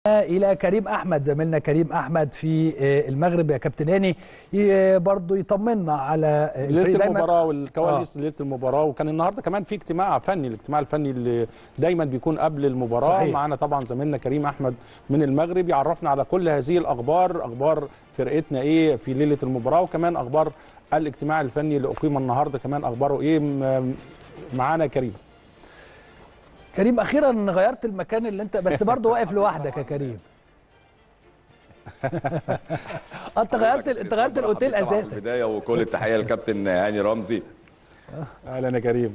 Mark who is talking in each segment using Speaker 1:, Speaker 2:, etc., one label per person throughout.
Speaker 1: الى كريم احمد زميلنا كريم احمد في المغرب يا كابتن هاني برضه يطمنا على
Speaker 2: ليله المباراه والكواليس آه. ليله المباراه وكان النهارده كمان في اجتماع فني الاجتماع الفني اللي دايما بيكون قبل المباراه صحيح. معانا طبعا زميلنا كريم احمد من المغرب يعرفنا على كل هذه الاخبار اخبار فرقتنا ايه في ليله المباراه وكمان اخبار الاجتماع الفني اللي اقيم النهارده كمان اخباره ايه معانا كريم
Speaker 1: كريم اخيرا غيرت المكان اللي انت بس برضه واقف لوحدك يا كريم انت غيرت انت غيرت الاوتيل اساسا
Speaker 3: البدايه وكل التحيه للكابتن هاني رمزي
Speaker 2: اهلا يا كريم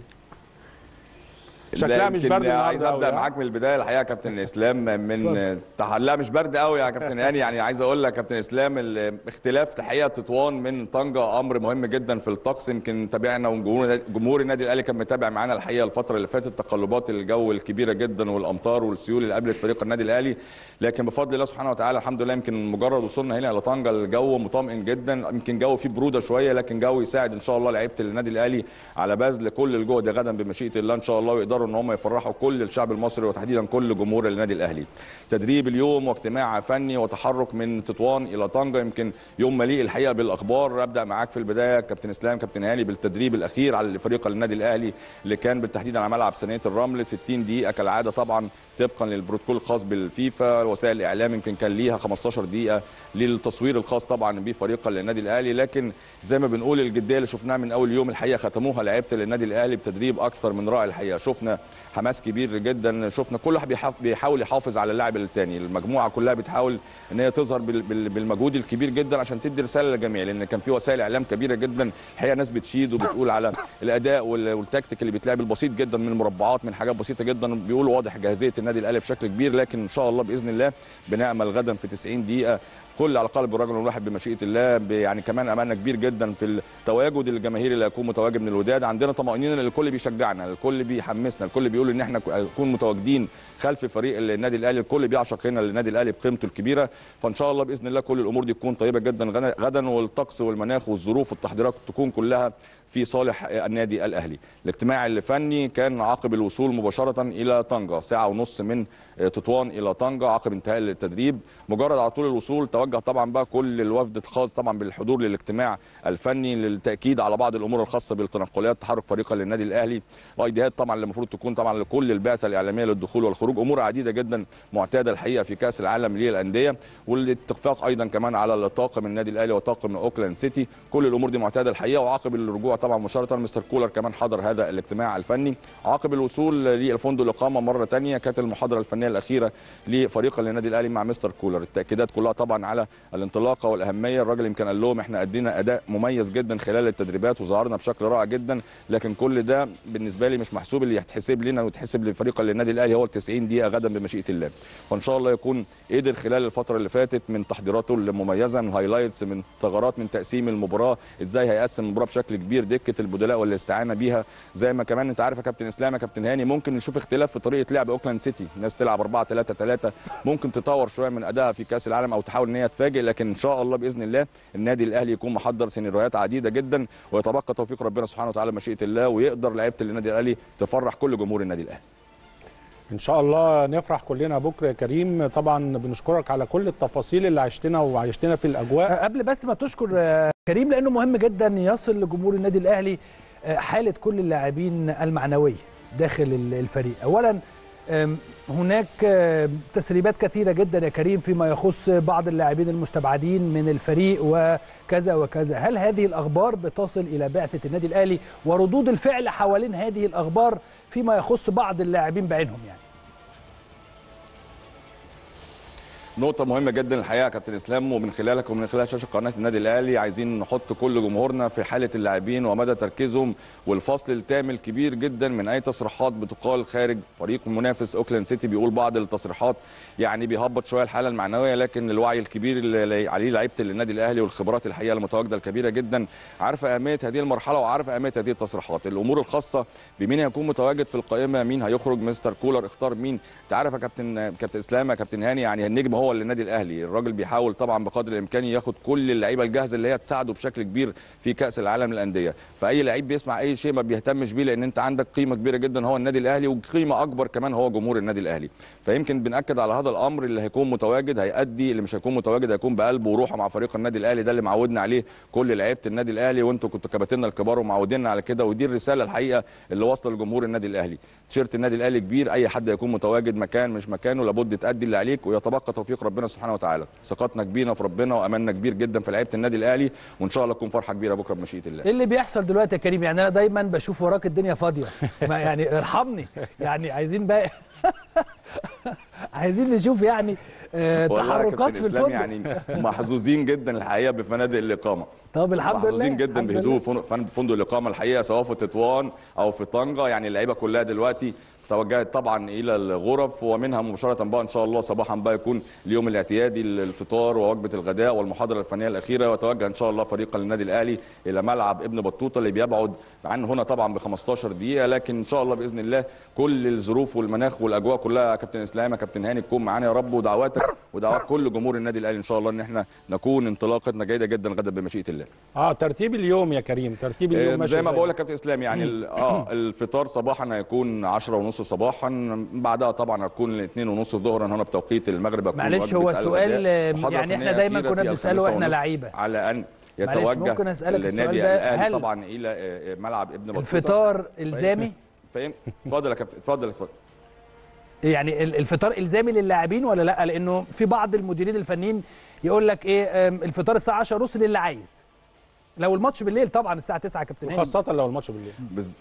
Speaker 2: شكلها مش برد
Speaker 3: عايز ابدا معاك من البدايه الحقيقه يا كابتن اسلام من لا مش برد قوي يا كابتن هاني يعني عايز اقول لك كابتن اسلام اختلاف الحقيقه تطوان من طنجه امر مهم جدا في الطقس يمكن تابعنا وجمهور النادي الاهلي كان متابع معانا الحقيقه الفتره اللي فاتت تقلبات الجو الكبيره جدا والامطار والسيول اللي قابلت فريق النادي الاهلي لكن بفضل الله سبحانه وتعالى الحمد لله يمكن مجرد وصولنا هنا الى طنجه الجو مطمئن جدا يمكن جو فيه بروده شويه لكن جو يساعد ان شاء الله لعيبه النادي الاهلي على بذل كل الجهد غدا بمشيئه الله ان شاء الله ويقدروا ان هم يفرحوا كل الشعب المصري وتحديدا كل جمهور النادي الاهلي تدريب اليوم واجتماع فني وتحرك من تطوان الى طنجه يمكن يوم مليء الحقيقه بالاخبار ابدا معاك في البدايه كابتن اسلام كابتن هاني بالتدريب الاخير على فريق النادي الاهلي اللي كان بالتحديد على ملعب ثانيه الرمل 60 دقيقه كالعاده طبعا طبقا للبروتوكول الخاص بالفيفا وسائل الاعلام يمكن كان ليها 15 دقيقه للتصوير الخاص طبعا بفريق النادي الاهلي لكن زي ما بنقول الجديه اللي شفناها من اول يوم الحقيقه ختموها لعيبه النادي الاهلي بتدريب اكثر من رائع الحقيقه شفنا حماس كبير جدا شفنا كل واحد بيحاول يحافظ على اللاعب الثاني المجموعه كلها بتحاول ان هي تظهر بالمجهود الكبير جدا عشان تدي رساله للجميع لان كان في وسائل اعلام كبيره جدا الحقيقه ناس بتشيد وبتقول على الاداء والتكتيك اللي بيتلعب البسيط جدا من المربعات من حاجات بسيطه جدا بيقولوا واضح جاهزيه النادي الاهلي بشكل كبير لكن ان شاء الله باذن الله بنعمل غدا في 90 دقيقه كل على قلب الرجل الواحد بمشيئه الله يعني كمان املنا كبير جدا في التواجد الجماهيري اللي هيكون متواجد من الوداد عندنا طمانينه الكل بيشجعنا الكل بيحمسنا الكل بيقول ان احنا نكون متواجدين خلف فريق النادي الاهلي الكل بيعشق هنا النادي الاهلي بقيمته الكبيره فان شاء الله باذن الله كل الامور دي تكون طيبه جدا غدا والطقس والمناخ والظروف والتحضيرات تكون كلها في صالح النادي الاهلي الاجتماع الفني كان عقب الوصول مباشره الى طنجه ساعه ونص من تطوان الى طنجه عقب انتهاء التدريب مجرد على طول الوصول توجه طبعا بقى كل الوفد الخاص طبعا بالحضور للاجتماع الفني للتاكيد على بعض الامور الخاصه بالتنقلات تحرك فريق للنادي الاهلي ايديهات طبعا اللي المفروض تكون طبعا لكل البعثه الاعلاميه للدخول والخروج امور عديده جدا معتاده الحقيقه في كاس العالم للانديه والاتفاق ايضا كمان على الطاقم النادي الاهلي وطاقم اوكلاند سيتي كل الامور دي معتاده الحقيقه وعقب الرجوع طبعا مباشره مستر كولر كمان حضر هذا الاجتماع الفني عقب الوصول للفندق الاقامه مره ثانيه كانت المحاضره الفنيه الاخيره لفريق النادي الاهلي مع مستر كولر التاكيدات كلها طبعا على الانطلاقه والاهميه الراجل يمكن قال لهم احنا ادينا اداء مميز جدا خلال التدريبات وظهرنا بشكل رائع جدا لكن كل ده بالنسبه لي مش محسوب اللي يتحسب لنا ويتحسب لفريق النادي الاهلي هو ال 90 دقيقه غدا بمشيئه الله وان شاء الله يكون قدر خلال الفتره اللي فاتت من تحضيراته المميزه من هايلايتس من ثغرات من تقسيم المباراه ازاي هيقسم المباراه بشكل كبير دكه البدلاء والاستعانه بيها زي ما كمان انت عارف يا كابتن اسلام يا كابتن هاني ممكن نشوف اختلاف في طريقه لعب اوكلاند سيتي الناس تلعب 4 3 3 ممكن تطور شويه من ادائها في كاس العالم او تحاول ان هي تفاجئ لكن ان شاء الله باذن الله النادي الاهلي يكون محضر سيناريوهات عديده جدا ويتبقى توفيق ربنا سبحانه وتعالى مشيئه الله ويقدر لعيبه النادي الاهلي تفرح كل جمهور النادي الاهلي
Speaker 2: ان شاء الله نفرح كلنا بكره يا كريم طبعا بنشكرك على كل التفاصيل اللي عشتنا وعشتنا في الاجواء
Speaker 1: قبل بس ما تشكر كريم لانه مهم جدا يصل لجمهور النادي الاهلي حاله كل اللاعبين المعنويه داخل الفريق اولا هناك تسريبات كثيرة جدا يا كريم فيما يخص بعض اللاعبين المستبعدين من الفريق وكذا وكذا هل هذه الأخبار بتصل إلى بعثة النادي الأهلي وردود الفعل حوالين هذه الأخبار فيما يخص بعض اللاعبين بعينهم يعني
Speaker 3: نقطة مهمة جدا الحقيقة يا كابتن اسلام ومن خلالك ومن خلال شاشة قناة النادي الأهلي عايزين نحط كل جمهورنا في حالة اللاعبين ومدى تركيزهم والفصل التام الكبير جدا من أي تصريحات بتقال خارج فريق المنافس أوكلاند سيتي بيقول بعض التصريحات يعني بيهبط شوية الحالة المعنوية لكن الوعي الكبير اللي عليه لعيبة النادي الأهلي والخبرات الحقيقة المتواجدة الكبيرة جدا عارفة أهمية هذه المرحلة وعارفة أهمية هذه التصريحات الأمور الخاصة بمين هيكون متواجد في القائمة مين هيخرج مستر كولر اختار مين أنت عارف يا كابتن كابتن اسلام يا كابتن هاني يعني النجم هو هو للنادي الاهلي الراجل بيحاول طبعا بقدر الامكان ياخد كل اللعيبه الجاهزه اللي هي تساعده بشكل كبير في كاس العالم للانديه فاي لعيب بيسمع اي شيء ما بيهتمش بيه لان انت عندك قيمه كبيره جدا هو النادي الاهلي وقيمه اكبر كمان هو جمهور النادي الاهلي فيمكن بناكد على هذا الامر اللي هيكون متواجد هيأدي اللي مش هيكون متواجد هيكون بقلبه وروحه مع فريق النادي الاهلي ده اللي معودنا عليه كل لعيبه النادي الاهلي وانتم كنتوا كباتننا الكبار ومعودينا على كده ودي الرساله الحقيقه اللي واصله لجمهور النادي الاهلي تيشيرت النادي الاهلي كبير اي حد يكون متواجد مكان مش مكانه لابد تأدي اللي عليك ويتبقى توفيق ربنا سبحانه وتعالى ثقتنا كبيره في ربنا واملنا كبير جدا في لعيبه النادي الاهلي وان شاء الله تكون فرحه كبيره بكره بمشيئه الله
Speaker 1: ايه اللي بيحصل دلوقتي يا كريم يعني انا دايما بشوف وراك الدنيا فاضيه ما يعني ارحمني يعني عايزين بقى عايزين نشوف يعني آه
Speaker 3: والله يا
Speaker 1: تحركات
Speaker 3: كابتن
Speaker 1: في
Speaker 3: إسلام
Speaker 1: الفندق
Speaker 3: يعني محظوظين جدا الحقيقه بفنادق الاقامه
Speaker 1: طب الحمد لله
Speaker 3: محظوظين جدا
Speaker 1: الحمد
Speaker 3: بهدوء
Speaker 1: لله.
Speaker 3: فن- فن- فندق الاقامه الحقيقه سواء في تطوان او في طنجه يعني اللعيبه كلها دلوقتي توجهت طبعا الى الغرف ومنها مباشره بقى ان شاء الله صباحا بقى يكون اليوم الاعتيادي الفطار ووجبه الغداء والمحاضره الفنيه الاخيره ويتوجه ان شاء الله فريق النادي الاهلي الى ملعب ابن بطوطه اللي بيبعد عن هنا طبعا ب 15 دقيقه لكن ان شاء الله باذن الله كل الظروف والمناخ والاجواء كلها يا كابتن اسلام يا كابتن هاني تكون معانا يا رب ودعواتك ودعوات كل جمهور النادي الاهلي ان شاء الله ان احنا نكون انطلاقتنا جيده جدا غدا بمشيئه الله
Speaker 2: اه ترتيب اليوم يا كريم ترتيب اليوم
Speaker 3: آه،
Speaker 2: ماشي
Speaker 3: زي ما
Speaker 2: إزاي؟
Speaker 3: بقول لك يا كابتن اسلام يعني ال- اه الفطار صباحا هيكون 10 ونص صباحا بعدها طبعا هتكون 2 ونص ظهرا هنا بتوقيت المغرب هتكون
Speaker 1: معلش
Speaker 3: وجبة
Speaker 1: هو
Speaker 3: الغداء.
Speaker 1: سؤال، آه،
Speaker 3: محاضرة
Speaker 1: يعني إحنا
Speaker 3: فنية
Speaker 1: دايماً
Speaker 3: أخيرة
Speaker 1: كنا
Speaker 3: في
Speaker 1: بنسأله
Speaker 3: الخامسة
Speaker 1: وإحنا
Speaker 3: ونصف
Speaker 1: لعيبة.
Speaker 3: على ان
Speaker 1: معلش،
Speaker 3: يتوجه
Speaker 1: ممكن أسألك السؤال
Speaker 3: النادي
Speaker 1: ده؟
Speaker 3: الاهلي
Speaker 1: هل
Speaker 3: طبعا الى آه، ملعب ابن بطوطه
Speaker 1: الفطار الزامي
Speaker 3: فاهم اتفضل يا كابتن اتفضل اتفضل
Speaker 1: يعني ال- الفطار الزامي للاعبين ولا لا لانه في بعض المديرين الفنيين يقول لك ايه آم، الفطار الساعه 10 ونص للي عايز لو الماتش بالليل طبعا الساعه 9 يا كابتن هاني
Speaker 2: وخاصه لو الماتش بالليل
Speaker 3: بز...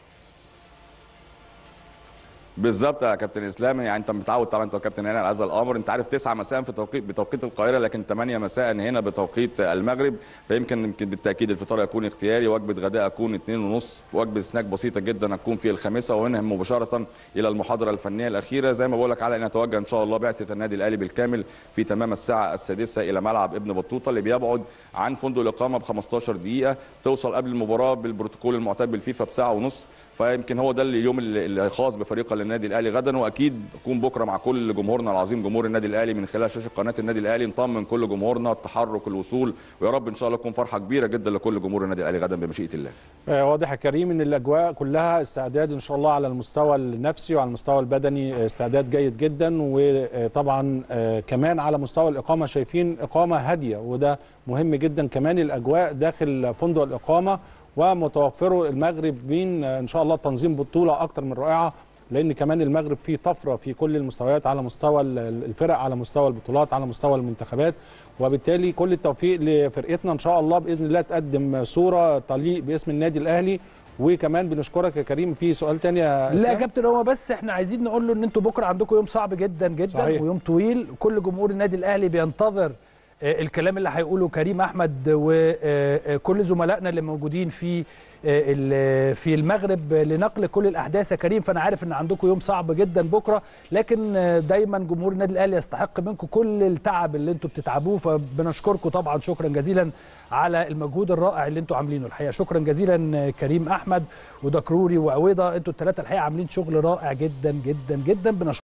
Speaker 3: بالظبط يا كابتن اسلام يعني انت متعود طبعا انت وكابتن هاني على هذا الامر انت عارف 9 مساء في توقيت بتوقيت القاهره لكن 8 مساء هنا بتوقيت المغرب فيمكن يمكن بالتاكيد الفطار يكون اختياري وجبه غداء اكون 2 ونص وجبه سناك بسيطه جدا هتكون في الخامسه وننهي مباشره الى المحاضره الفنيه الاخيره زي ما بقول لك على ان نتوجه ان شاء الله بعثه النادي الاهلي بالكامل في تمام الساعه السادسه الى ملعب ابن بطوطه اللي بيبعد عن فندق الاقامه ب 15 دقيقه توصل قبل المباراه بالبروتوكول المعتاد بالفيفا بساعه ونص فيمكن هو ده اليوم اللي اللي خاص بفريق النادي الاهلي غدا واكيد اكون بكره مع كل جمهورنا العظيم جمهور النادي الاهلي من خلال شاشه قناه النادي الاهلي نطمن كل جمهورنا التحرك الوصول ويا رب ان شاء الله تكون فرحه كبيره جدا لكل جمهور النادي الاهلي غدا بمشيئه الله
Speaker 2: آه، واضح يا كريم ان الاجواء كلها استعداد ان شاء الله على المستوى النفسي وعلى المستوى البدني آه، استعداد جيد جدا وطبعا آه، كمان على مستوى الاقامه شايفين اقامه هاديه وده مهم جدا كمان الاجواء داخل فندق الاقامه ومتوفره المغرب من آه، ان شاء الله تنظيم بطوله اكتر من رائعه لان كمان المغرب فيه طفره في كل المستويات على مستوى ال- الفرق على مستوى البطولات على مستوى المنتخبات وبالتالي كل التوفيق لفرقتنا ان شاء الله باذن الله تقدم صوره تليق باسم النادي الاهلي وكمان بنشكرك يا كريم في سؤال تاني يا
Speaker 1: لا يا
Speaker 2: إسلام؟
Speaker 1: كابتن هو بس احنا عايزين نقول له ان انتوا بكره عندكم يوم صعب جدا جدا
Speaker 2: صحيح.
Speaker 1: ويوم طويل كل جمهور النادي الاهلي بينتظر آه، الكلام اللي هيقوله كريم احمد وكل زملائنا اللي موجودين في آه، ال- في المغرب لنقل كل الاحداث يا كريم فانا عارف ان عندكم يوم صعب جدا بكره لكن آه، دايما جمهور النادي الاهلي يستحق منكم كل التعب اللي انتوا بتتعبوه فبنشكركم طبعا شكرا جزيلا على المجهود الرائع اللي انتوا عاملينه الحقيقه شكرا جزيلا آه، كريم احمد ودكروري وعويضه انتوا الثلاثه الحقيقه عاملين شغل رائع جدا جدا جدا بنشكركم